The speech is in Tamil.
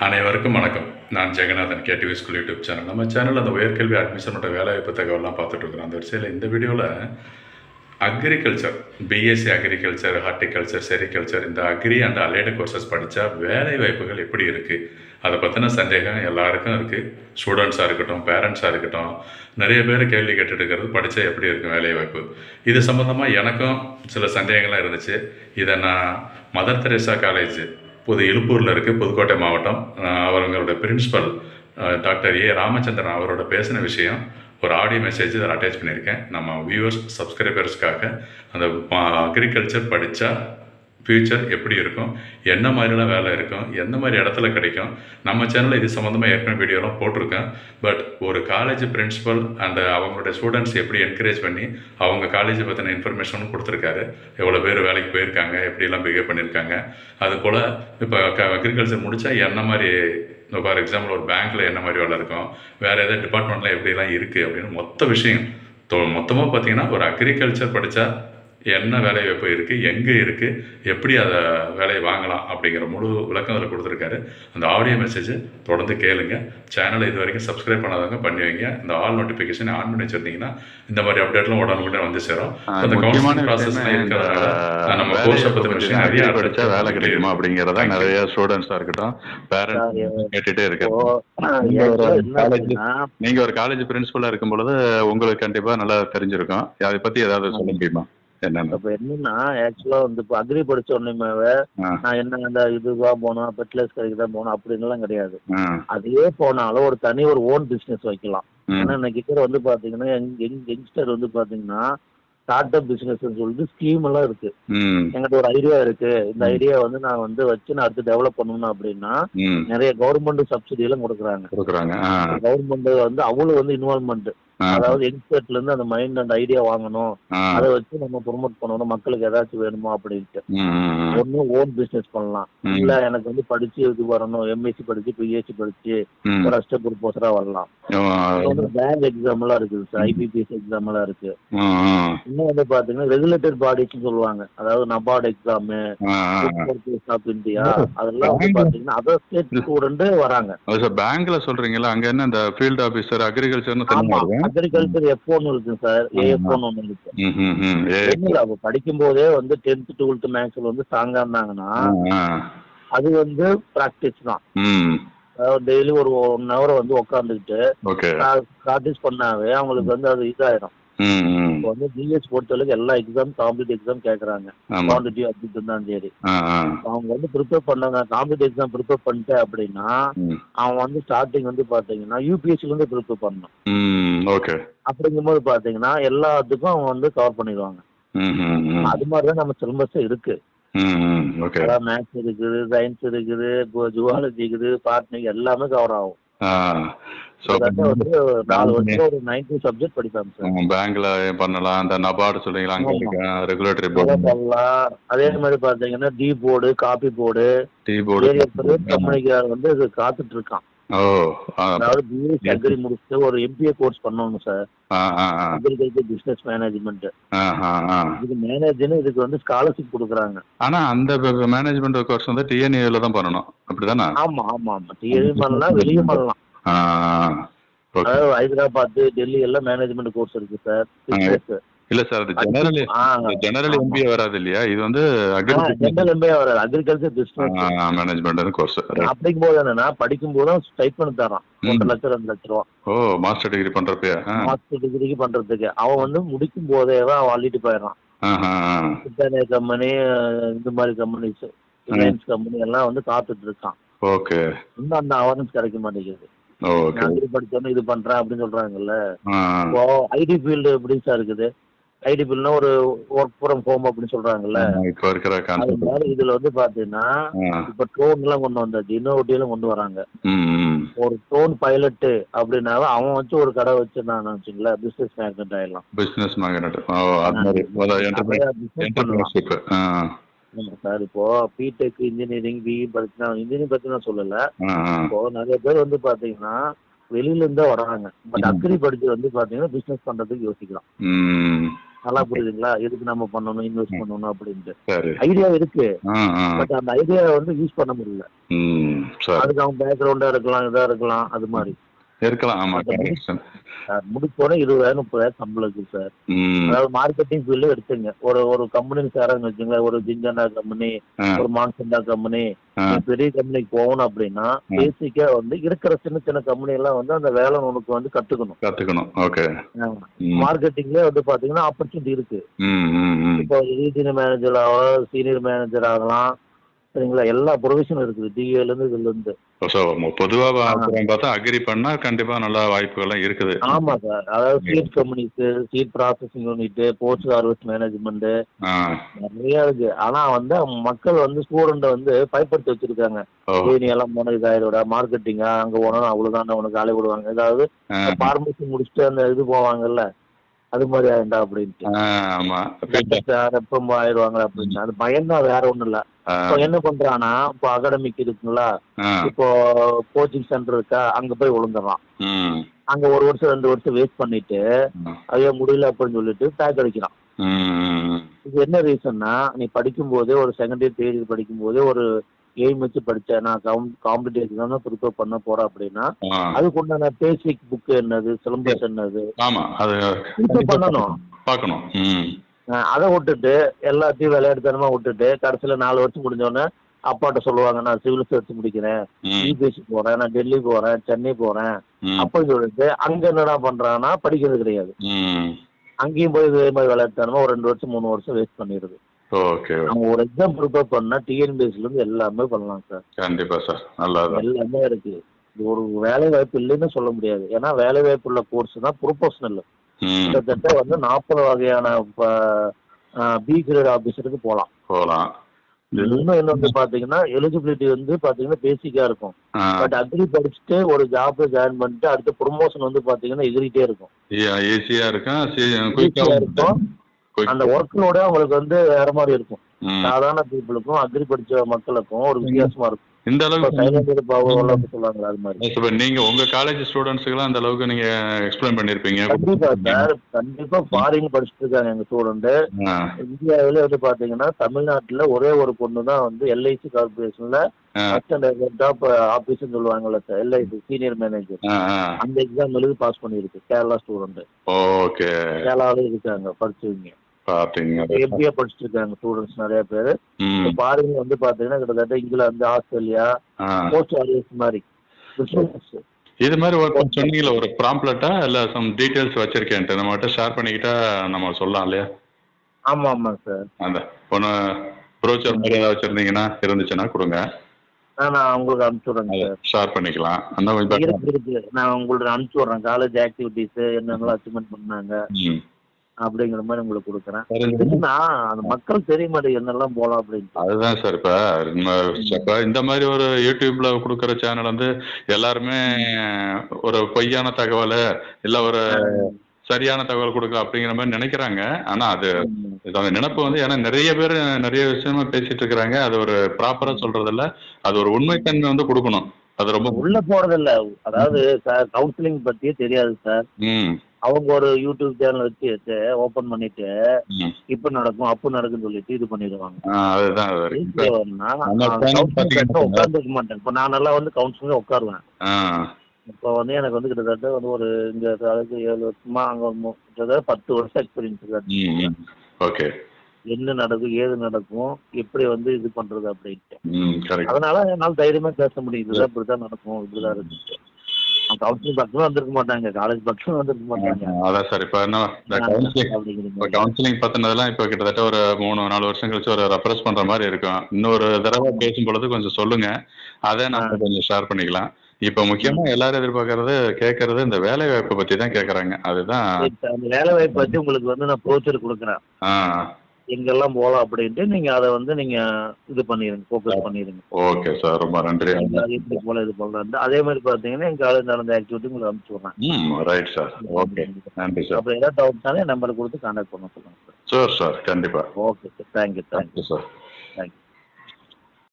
அனைவருக்கும் வணக்கம் நான் Jeganathan KTV school YouTube channel நம்ம சேனல் அந்த உயர்கல்வி அட்மிஷனோட வேலைவாய்ப்பு தகவலாம் பார்த்துட்டு இருக்கிறோம் அந்த வரிசையில் இந்த வீடியோவில் agriculture BSc agriculture horticulture sericulture இந்த அக்ரி அண்ட் அலைடு கோர்சஸ் படித்தா வேலை வாய்ப்புகள் எப்படி இருக்குது அதை பற்றின சந்தேகம் எல்லாருக்கும் இருக்குது ஸ்டூடெண்ட்ஸாக இருக்கட்டும் பேரண்ட்ஸாக இருக்கட்டும் நிறைய பேர் கேள்வி கேட்டுட்டு இருக்கிறது படித்தா எப்படி இருக்கும் வேலை வாய்ப்பு இது சம்மந்தமாக எனக்கும் சில சந்தேகங்கள்லாம் இருந்துச்சு இதை நான் மதர் தெரேசா காலேஜ் புது இழுப்பூரில் இருக்குது புதுக்கோட்டை மாவட்டம் அஹ் அவங்களோட பிரின்சிபல் டாக்டர் ஏ ராமச்சந்திரன் அவரோட பேசின விஷயம் ஒரு ஆடியோ மெசேஜ் இதில் அட்டாச் பண்ணியிருக்கேன் நம்ம வியூவர்ஸ் சப்ஸ்கிரைபர்ஸ்க்காக அந்த அக்ரிகல்ச்சர் படித்தா ஃப்யூச்சர் எப்படி இருக்கும் என்ன மாதிரிலாம் வேலை இருக்கும் எந்த மாதிரி இடத்துல கிடைக்கும் நம்ம சேனலில் இது சம்மந்தமாக ஏற்கனவே வீடியோலாம் போட்டிருக்கேன் பட் ஒரு காலேஜ் பிரின்சிபல் அண்ட் அவங்களுடைய ஸ்டூடெண்ட்ஸ் எப்படி என்கரேஜ் பண்ணி அவங்க காலேஜை பற்றின இன்ஃபர்மேஷனும் கொடுத்துருக்காரு எவ்வளோ பேர் வேலைக்கு போயிருக்காங்க எப்படிலாம் பிஹேவ் பண்ணியிருக்காங்க அது போல் இப்போ அக்ரிகல்ச்சர் முடித்தா என்ன மாதிரி இப்போ ஃபார் எக்ஸாம்பிள் ஒரு பேங்க்கில் என்ன மாதிரி வேலை இருக்கும் வேறு எதாவது டிபார்ட்மெண்ட்டில் எப்படிலாம் இருக்குது அப்படின்னு மொத்த விஷயம் மொத்தமாக பார்த்தீங்கன்னா ஒரு அக்ரிகல்ச்சர் படித்தா என்ன வேலை வாய்ப்பு இருக்குது எங்கே இருக்குது எப்படி அதை வேலையை வாங்கலாம் அப்படிங்கிற முழு விளக்கம் அதில் கொடுத்துருக்காரு அந்த ஆடியோ மெசேஜ் தொடர்ந்து கேளுங்க சேனலை இது வரைக்கும் சப்ஸ்கிரைப் பண்ணாதவங்க பண்ணி வைங்க இந்த ஆல் நோட்டிஃபிகேஷன் ஆன் பண்ணி வச்சிருந்தீங்கன்னா இந்த மாதிரி அப்டேட்லாம் உடனுக்குடனே வந்து சேரும் ஆஹ் அந்த முக்கியமான கவுன்சிலிங் ப்ராசஸ் விஷயமே இந்த இருக்கிறதுனால நம்ம வேலையை கோர்ஸை பற்றி பத்தி விஷயம் நிறைய நிறைய படிச்சா வேலை கிடைக்குமா அப்படிங்கறத Thank you. நிறைய ஸ்டூடெண்ட்ஸா இருக்கட்டும் பேரண்ட்ஸ் கேட்டுட்டே இப்போ இருக்காங்க நீங்க ஒரு actually என்ன college- அப்படின்னா, நீங்க ஒரு காலேஜ் பிரின்சிபலா இருக்கும் பொழுது உங்களுக்கு கண்டிப்பா நல்லா தெரிஞ்சிருக்கும் அதை பத்தி ஏதாவது சொல்ல முடியுமா என்னன்னு இப்ப என்னன்னா ஆக்சுவலா வந்து இப்போ அக்ரி படிச்ச உடனேமே ஆ. நான் என்ன அந்த இதுதான் போகணும் ஃபெர்டிலைஸ் கடைக்கு தான் போகணும் அப்படின்லாம் கிடையாது ஆ, அதே போனாலும் ஒரு தனி ஒரு ஓன் பிசினஸ் வைக்கலாம் ம், ஏன்னா இன்னைக்கு இருக்கிற வந்து பாத்தீங்கன்னா யங் யங்ஸ்டர் வந்து பாத்தீங்கன்னா ஸ்டார்ட் அப் பிசினஸ் சொல்லிட்டு ஸ்கீம் எல்லாம் இருக்கு ம், என்கிட்ட ஒரு ஐடியா இருக்கு இந்த ம். ஐடியா வந்து நான் வந்து வச்சு நான் அடுத்து டெவலப் பண்ணணும் அப்படின்னா ம், நிறைய கவர்மெண்ட் சப்சிடி எல்லாம் கொடுக்குறாங்க கொடுக்குறாங்க ஆ, கவர்மெண்ட் வந்து அவ்வளவு வந்து இன்வால்மெண்ட் ஆ, அதாவது யங்ஸ்டர்ல இருந்து அந்த மைண்ட் அந்த ஐடியா வாங்கணும் ஆ, அதை வச்சு நம்ம ப்ரொமோட் பண்ணணும் மக்களுக்கு ஏதாச்சும் வேணுமா அப்படின்ட்டு ம், ம், ம், ஒண்ணு ஓன் பிசினஸ் பண்ணலாம் ம், இல்ல எனக்கு வந்து படிச்சு இது வரணும் எம்எஸ்சி படிச்சு பிஹெச்சி படிச்சு ம். ஒரு அஸ்ட ப்ரொபோசரா வரலாம் ஆ, இப்போ வந்து பேங்க் எக்ஸாம் எல்லாம் இருக்குது சார் ஐபிபிஎஸ் எக்ஸாம் எல்லாம் இருக்கு ம், ம், இன்னும் வந்து பாத்தீங்கன்னா ரெகுலேட்டட் பாடிஸ்னு சொல்லுவாங்க அதாவது நபார்டு எக்ஸாம் ஆ, ஆ. ஆஃப் இந்தியா அதெல்லாம் வந்து பாத்தீங்கன்னா அதர் ஸ்டேட் ஸ்டூடெண்ட் வராங்க அது சார் பேங்க்ல சொல்றீங்களா அங்க என்ன இந்த ஃபீல்ட் ஆபீசர் அக்ரிகல்ச்சர்னு ஆமா தனியா இருக்கு அக்ரிகல்ச்சர் எஃப் ஒன் இருக்கு சார் ஏஎஃப் ஒன் ஒன்று இருக்கு ம், ம், ம். ஏ, என்ன அவங்க படிக்கும் போதே வந்து டென்த் டுவெல்த் மேக்ஸ்ல வந்து ஸ்ட்ராங்கா இருந்தாங்கன்னா ஆ, ஆ. அது வந்து ப்ராக்டிஸ் தான் ம், அதாவது டெய்லி ஒரு ஒன் ஹவர் வந்து உட்காந்துக்கிட்டு ஓகே ப்ராக்டிஸ் பண்ணாவே அவங்களுக்கு வந்து அது இதாயிடும் ம், ம். இப்போ வந்து பிஎஸ் பொறுத்தளவுக்கு எல்லா எக்ஸாம் காம்படிட்டிவ் எக்ஸாம் கேட்குறாங்க ஆமா குவான்டிட்டி அப்படின்னு இருந்தாலும் சரி ஆ, ஆ. அவங்க வந்து ப்ரிப்பேர் பண்ணாங்க காம்படிட்டிவ் எக்ஸாம் ப்ரிப்பேர் பண்ணிட்டேன் அப்படின்னா ம், அவன் வந்து ஸ்டார்டிங் வந்து பார்த்தீங்கன்னா யூபிஎஸ்சில இருந்து ப்ரிப்பேர் பண்ணணும் ம், ஓகே அப்படிங்கும்போது பார்த்தீங்கன்னா எல்லாத்துக்கும் அவங்க வந்து கவர் பண்ணிடுவாங்க ம், ம், ம். அது மாதிரி தான் நம்ம சிலபஸ் இருக்கு ம், ம், ஓகே அதாவது மேத்ஸ் இருக்குது சயின்ஸ் இருக்குது ஜுவாலஜி இருக்குது பாட்னிக் எல்லாமே கவர் ஆகும் ஆ ஸோ கிட்டத்தட்ட வந்து ஒரு நாலு வருஷம் ஒரு நைன்டி சப்ஜெக்ட் படிப்பாங்க சார் பேங்க்ல பண்ணலாம் அந்த நபார்டு சொல்றீங்களா அங்க ஆமா. இருக்கு ரெகுலேட்டரி அதை போர்டு பண்ணலாம் அதே மாதிரி பாத்தீங்கன்னா tea board coffee board tea board area private கம்பெனிக்கார வந்து இது காத்துட்டு இருக்கான் ஓ ஆ, அதாவது பிஎஸ் அக்ரி முடிச்சுட்டு ஒரு எம்பிஏ கோர்ஸ் பண்ணணும் சார் ஆ, ஆ, ஆ, அக்ரிகல்ச்சர் பிசினஸ் மேனேஜ்மெண்ட் ஆ, ஆ, ஆ. இதுக்கு மேனேஜர்னு இதுக்கு வந்து ஸ்காலர்ஷிப் கொடுக்குறாங்க ஆனா அந்த மேனேஜ்மெண்ட் கோர்ஸ் வந்து டிஎன்ஏல தான் பண்ணணும் அப்படிதானே ஆமா ஆமா ஆமா டிஎல் பண்ணலாம் வெளியே பண்ணலாம் ஆ, ஆ. ஓகே அதாவது ஹைதராபாத் டெல்லி எல்லாம் மேனேஜ்மெண்ட் கோர்ஸ் இருக்கு சார் business. இல்ல சார் அது ஜெனரலி ஆ, ஜெனரல் எம்பிஏ வராது இல்லையா இது வந்து அக்ரிகல்ச்சர் ஜெனரல் எம்பிஏ வராது அக்ரிகல்ச்சர் பிசினஸ் மேனேஜ்மெண்ட் கோர்ஸ் அப்படிங்கும் போது என்னன்னா படிக்கும் போது ஸ்டைப்பண்ட் தரான் ம். ஒன்றரை லட்சம் ரெண்டு லட்ச ரூபா ஓ மாஸ்டர் டிகிரி பண்றப்பயா ஆ, மாஸ்டர் டிகிரிக்கு பண்றதுக்கு அவன் வந்து முடிக்கும் போதே அவன் அள்ளிட்டு போயிடுறான் ஆ, ஆ, ஆ. பிரிட்டானியா கம்பெனி இந்த மாதிரி கம்பெனிஸ் ரிலையன்ஸ் கம்பெனி எல்லாம் வந்து காத்துட்டு இருக்கான் ஓகே இன்னும் அந்த அவேர்னஸ் கிடைக்க மாட்டேங்குது ஓகே நான் அக்ரி படிச்சோன்னு இது பண்றேன் அப்படின்னு சொல்றாங்கல்ல ஆ, இப்போ ஐடி ஃபீல்டு எப்படி சார் இருக்குது ஐடி ஃபீல்ட்னா ஒரு ஒர்க் ஃப்ரம் ஹோம் அப்படின்னு சொல்றாங்கல்ல ஆ, இப்போ இருக்கிற அது கான்செப்ட் மாதிரி இதுல வந்து பாத்தீங்கன்னா இப்ப ட்ரோன் எல்லாம் கொண்டு வந்தாச்சு இன்னோவேட்டிவ் எல்லாம் கொண்டு வராங்க ம் ம் ஒரு ட்ரோன் பைலட் அப்படின்னாவே அவன் வச்சு ஒரு கடை வச்சிருந்தான்னு வச்சுங்களேன் பிசினஸ் மேக்னெட் ஆயிடலாம் பிசினஸ் மேக்னெட் ஓ அது மாதிரி business பண்ணலாம் என்டர்பிரைஸ்ஷிப் ஆமா சார் இப்போ பிடெக் இன்ஜினியரிங் பிஇ படிச்சுனா இன்ஜினியரிங் பத்தி நான் சொல்லல ஆ ஆ இப்போ நிறைய பேர் வந்து பாத்தீங்கன்னா வெளியில இருந்தா வராங்க பட் ம். அக்ரி படிச்சு வந்து பாத்தீங்கன்னா பிசினஸ் பண்றதுக்கு யோசிக்கலாம் ம் நல்லா புரியுதுங்களா எதுக்கு நம்ம பண்ணணும் இன்வெஸ்ட் பண்ணணும் அப்படின்ட்டு சரி ஐடியா இருக்கு ஆ ஆ பட் அந்த ஐடியா வந்து யூஸ் பண்ண முடியல ம் சார் அதுக்கு அவங்க பேக்ரவுண்டா இருக்கலாம் இதா இருக்கலாம் அது மாதிரி இருக்கலாம் ஆமா கரெக்ட் சார் சார் முடிச்சோடனே இருபதாயிரம் முப்பதாயிரம் சம்பளம் இருக்கு சார் ம் அதாவது மார்க்கெட்டிங் ஃபீல்டு எடுத்துங்க ஒரு ஒரு கம்பெனி சேராங்கன்னு வச்சுங்களேன் ஒரு ஜிஞ்சண்டா கம்பெனி ஆ, ஒரு மான்சண்டா கம்பெனி ஆ, பெரிய கம்பெனிக்கு போகணும் அப்படின்னா பேசிக்கா வந்து இருக்கிற சின்ன சின்ன கம்பெனி எல்லாம் வந்து அந்த வேலை உனக்கு வந்து கத்துக்கணும் கத்துக்கணும் ஓகே ம் மார்க்கெட்டிங்ல வந்து பாத்தீங்கன்னா ஆப்பர்ச்சுனிட்டி இருக்கு ம் ம் ம் இப்போ ரீஜனல் மேனேஜர் ஆகலாம் சீனியர் மேனேஜர் ஆகலாம் சரிங்களா எல்லா ப்ரொவிஷனும் இருக்குது டிஏல இருந்து இதுல இருந்து ஸோ பொதுவாக பார்த்தா அக்ரி பண்ணா கண்டிப்பா நல்ல வாய்ப்புகள்லாம் இருக்குது ஆமா சார் அதாவது seed companies seed processing unit post harvest management ஆ நிறைய இருக்கு ஆனா வந்து மக்கள் வந்து ஸ்டூடெண்ட் வந்து பயப்படுத்தி வச்சிருக்காங்க ஓ ஏய், நீ எல்லாம் போன இதாயிரோட மார்க்கெட்டிங்கா அங்க போனா அவ்வளவுதான் உனக்கு வேலை விடுவாங்க ஏதாவது ஆ, பார்மசி முடிச்சுட்டு அந்த இது போவாங்கல்ல அது மாதிரி ஆயிண்டா அப்படின்ட்டு ஆ, ஆமா எப்போ ஆயிடுவாங்க அப்படின்னு அது பயம் தான் வேற ஒண்ணும் இல்ல ஆ, இப்போ என்ன பண்றான்னா இப்போ அகாடமிக் இருக்குங்களா ஆ, இப்போ கோச்சிங் சென்டர் இருக்கா அங்க போய் விழுந்துடுறான் ம், அங்க ஒரு வருஷம் ரெண்டு வருஷம் வேஸ்ட் பண்ணிட்டு ஐயோ முடியல அப்படின்னு சொல்லிட்டு பேக் அடிக்கிறான் ம், இது என்ன ரீசன்னா நீ படிக்கும் போதே ஒரு செகண்ட் இயர் தேர்ட் இயர் படிக்கும் போதே ஒரு எய்ம் வச்சு படிச்சேன் நான் காம்படிட்டிவ் எக்ஸாம் தான் ப்ரிப்பேர் பண்ண போறேன் அப்படின்னா ஆ, அதுக்கு உண்டான பேசிக் புக் என்னது சிலம்பஸ் என்னது ஆமா அது ப்ரிப்பேர் பண்ணணும் பார்க்கணும் ம் அஹ் அதை விட்டுட்டு எல்லாத்தையும் விளையாட்டுத்தனமா விட்டுட்டு கடைசியில நாலு வருஷம் முடிஞ்சோடனே அப்பாட்ட சொல்லுவாங்க நான் சிவில் எடுத்து முடிக்கிறேன் ம், யூபிஎஸ்சி போறேன் நான் டெல்லி போறேன் சென்னை போறேன் ம், அப்படின்னு சொல்லிட்டு அங்க என்னடா பண்றான்னா படிக்கிறது கிடையாது ம். அங்கேயும் போய் இதே மாதிரி விளையாட்டுத்தனமா ஒரு ரெண்டு வருஷம் மூணு வருஷம் வேஸ்ட் பண்ணிடுது ஓகே அவங்க ஒரு எக்ஸாம் ப்ரிப்பேர் பண்ணா டிஎன்பிஎஸ்ல இருந்து எல்லாமே பண்ணலாம் சார் கண்டிப்பா சார் நல்லது எல்லாமே இருக்கு இது ஒரு வேலை வாய்ப்பு இல்லைன்னு சொல்ல முடியாது ஏன்னா வேலை வாய்ப்பு உள்ள கோர்ஸ் தான் ப்ரொபோஷனல் ம் கிட்டத்தட்ட வந்து நாற்பது வகையான பி கிரேட் ஆபீசருக்கு போகலாம் போகலாம் இன்னும் என்ன வந்து பாத்தீங்கன்னா எலிஜிபிலிட்டி வந்து பாத்தீங்கன்னா பேசிக்கா இருக்கும் ஆ, பட் அக்ரி படிச்சுட்டு ஒரு ஜாப்ல ஜாயின் பண்ணிட்டு அடுத்த ப்ரொமோஷன் வந்து பாத்தீங்கன்னா எகிரிட்டே இருக்கும் ஈ- ஈஸியா இருக்கும் ஈஸியா குயிக்காகவும் இருக்கும் அந்த ஒர்க்லோட அவங்களுக்கு வந்து வேற மாதிரி இருக்கும் ம். சாதாரண பீப்புளுக்கும் அக்ரி படிச்ச மக்களுக்கும் ஒரு வித்தியாசமா இருக்கும் இந்த இப்போ அளவுக்கு சைலண்ட் பவர் சொல்லுவாங்களா அது மாதிரி இப்ப நீங்க உங்க காலேஜ் ஸ்டூடெண்ட்ஸுக்குலாம் அந்த அளவுக்கு நீங்க எக்ஸ்பிளைன் பண்ணிருப்பீங்க கண்டிப்பா சார் கண்டிப்பா ஃபாரின் படிச்சுட்டு இருக்காங்க எங்க ஸ்டூடெண்ட் ஆ, இந்தியாவில வந்து பாத்தீங்கன்னா தமிழ்நாட்டுல ஒரே ஒரு பொண்ணு தான் வந்து எல்ஐசி கார்பரேஷன்ல ஆ. அசிஸ்டன்ட் டாப் ஆபீஸ்னு சொல்லுவாங்கல்ல சார் எல்ஐசி சீனியர் மேனேஜர் ஆ, ஆ. அந்த எக்ஸாம் எழுதி பாஸ் பண்ணிருக்கு கேரளா ஸ்டூடெண்ட் ஓகே கேரளாவில இருக்காங்க படிச்சவங்க பாத்தீங்க எம்பிஏ படிச்சுட்டு இருக்காங்க ஸ்டூடெண்ட்ஸ் நிறைய பேர் ம் ஃபாரின் வந்து பாத்தீங்கன்னா கிட்டத்தட்ட இங்கிலாந்து ஆஸ்திரேலியா ஆ. போஸ்ட் ஆஃபீஸ் மாதிரி பிசினஸ் இது மாதிரி ஒரு சொன்னீங்களா ஒரு ப்ராம்ப்ளெட்டா இல்ல சம் டீடைல்ஸ் வச்சிருக்கேன்ட்டு நம்ம கிட்ட ஷேர் பண்ணிக்கிட்டா நம்ம சொல்லலாம் இல்லையா ஆமா ஆமா சார் அந்த ஒன்று ப்ரோச்சர் மாதிரி ஏதாவது வச்சிருந்தீங்கன்னா இருந்துச்சுன்னா கொடுங்க நான் உங்களுக்கு அனுப்பிச்சு விடுறேங்க அதை சார் ஷேர் பண்ணிக்கலாம் அந்த கொஞ்சம் இருக்கு இருக்கு நான் உங்களுக்கு அனுப்பிச்சு விடுறேன் காலேஜ் ஆக்டிவிட்டிஸ் என்னென்னலாம் அச்சீவ்மெண்ட் பண்ணாங்க ம் அப்படிங்கிற மாதிரி உங்களுக்கு கொடுக்குறேன் சரி. இதுன்னா அந்த மக்கள் தெரிய மாட்டேங்குது என்னெல்லாம் போகலாம் அப்படின்ட்டு அதுதான் சார் இப்போ இப்போ இந்த மாதிரி ஒரு யூடியூப்ல கொடுக்குற சேனல் வந்து எல்லாருமே ஒரு பொய்யான தகவல் இல்லை ஒரு சரியான தகவல் கொடுக்க அப்படிங்கிற மாதிரி நினைக்கிறாங்க ஆனா அது ம். இது அந்த நினைப்பு வந்து ஏன்னா நிறைய பேர் நிறைய விஷயமா பேசிட்டு இருக்கிறாங்க அது ஒரு ப்ராப்பரா சொல்றது இல்ல அது ஒரு உண்மைத்தன்மை வந்து கொடுக்கணும் அது ரொம்ப உள்ள போறது இல்ல அதாவது சார் கவுன்சிலிங் பத்தியே தெரியாது சார் ம் அவங்க ஒரு யூடியூப் சேனல் வச்சு ஓபன் பண்ணிட்டு ம் இப்ப நடக்கும் அப்ப நடக்குன்னு சொல்லிட்டு இது பண்ணிடுவாங்க ஆ, அதுதான் அது இருக்கு. இப்ப நம்ம channel பாத்தீங்கன்னா- உட்காந்துருக்க மாட்டேன் இப்ப நான் நல்லா வந்து கவுன்சிலிங் உட்காருவேன் ஆ இப்போ வந்து எனக்கு வந்து கிட்டத்தட்ட வந்து ஒரு இங்க அதுக்கு ஏழு வருஷமா அங்க ஒரு மு- கிட்டத்தட்ட பத்து வருஷம் எக்ஸ்பீரியன்ஸ் ம் இருக்கு ம் ஓகே என்ன நடக்கும் ஏது நடக்கும் எப்படி வந்து இது பண்றது அப்படின்ட்டு ம் கரெக்ட் அதனால என்னால தைரியமா பேச முடியும் இதுதான் இப்படிதான் நடக்கும் இப்படிதான் இருக்கு கவுன்சிலிங் பக்கம் வந்திருக்க மாட்டாங்க காலேஜ் பக்கம் வந்திருக்க மாட்டாங்க அதான் சார் இப்போ என்ன இந்த கவுன்சிலிங் அப்படிங்கிற இப்போ மாதிரி. கவுன்சிலிங் பத்தினதெல்லாம் இப்போ கிட்டத்தட்ட ஒரு மூணு நாலு வருஷம் கழிச்சு ஒரு ரெஃபரன்ஸ் பண்ற மாதிரி இருக்கும் இன்னொரு தடவை பேசும் பொழுது கொஞ்சம் சொல்லுங்க அதை நம்ம கொஞ்சம் ஷேர் பண்ணிக்கலாம் இப்போ முக்கியமா எல்லாரும் எதிர்பார்க்கறது கேட்கறது இந்த வேலை வாய்ப்பை பத்தி தான் கேட்கறாங்க அதுதான் சரி சார், அந்த வேலை வாய்ப்பு வச்சு உங்களுக்கு வந்து நான் ப்ரோச்சர் கொடுக்குறேன் ஆ எங்கெல்லாம் போகலாம் அப்படின்ட்டு நீங்க அதை வந்து நீங்க இது பண்ணிடுங்க ஃபோக்கஸ் பண்ணிடுங்க ஓகே சார் ரொம்ப நன்றி அது எப்படி போல இது போல அதே மாதிரி பாத்தீங்கன்னா எங்க காலேஜ் நடந்த ஆக்டிவிட்டி உங்களுக்கு அனுப்பிச்சு விடுறேன் ம் ரைட் சார் ஓகே நன்றி சார் அப்புறம் ஏதாவது டவுட்னாலே நம்பர் கொடுத்து கான்டாக்ட் பண்ண சொல்லுங்க சார் ஷூர் சார் கண்டிப்பா okay sir thank you thank you thank you sir